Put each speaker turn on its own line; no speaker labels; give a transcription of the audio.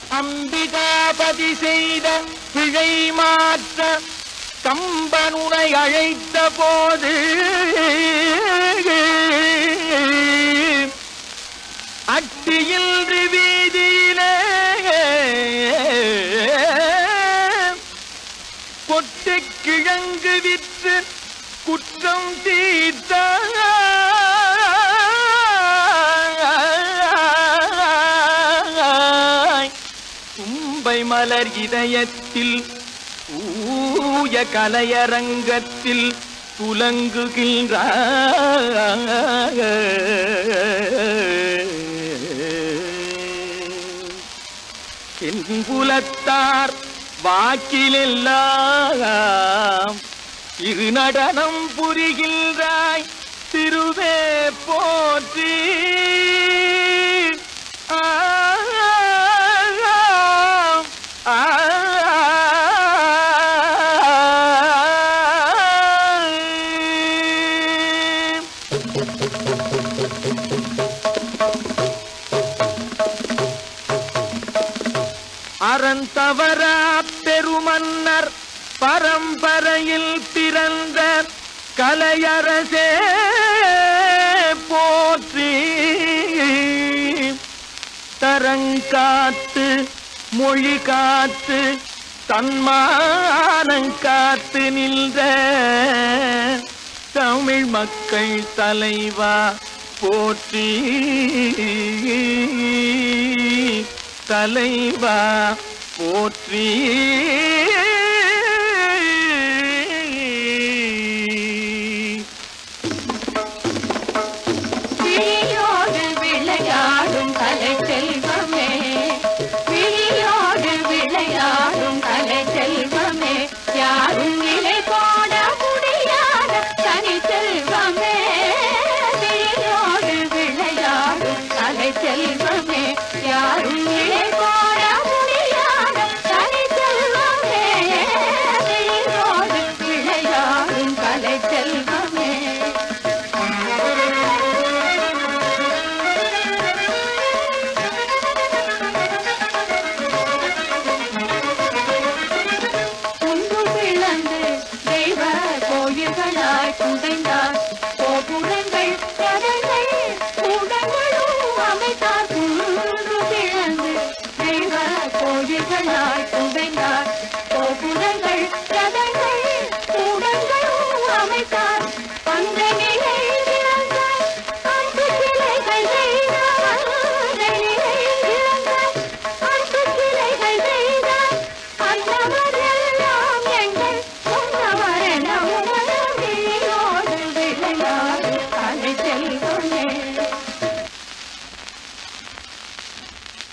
அம்பிகாபதி செய்த பிழை மாற்ற கம்பனுனை அழைத்த போது அட்டியில் வீதியிலே கொட்டு கிழங்கு விற்று குற்றம் தீர்த்தாய் தும்பை மலர் இதயத்தில் ஊய கலையரங்கத்தில் துலங்குகின்றார் என்புலத்தார் வாக்கிலெல்லாம் இரு நடனம் புரிகின்றாய் திருவே போற்றி ஆ, ஆ, ஆ. அறந்தவரா பெருமன்னர் பரம்பரையில் பிறந்த கலையரசே போற்றி தரங்காத்து மொழி காத்து தன்மானங்காத்து நின்ற தமிழ் மக்கள் தலைவா போற்றி தலைவா போற்றி
விழியோடு விளையாடும் கலை செல்வமே விழியோடு விளையாடும் கலை செல்வமே யாரும் நிலை போட முடியாத தனி செல்வமே விழியோடு விளையாடும் கலை செல்வமே யாரும் நிலை போட முடியாத தனி செல்வமே விழியோடு விளையாடும் கலை செல்வமே குன்று பிளந்து தெய்வ கோயில்களாய் புதைந்தார் கோபுரங்கள் கரங்கள் கூடங்களும் அமைத்தார்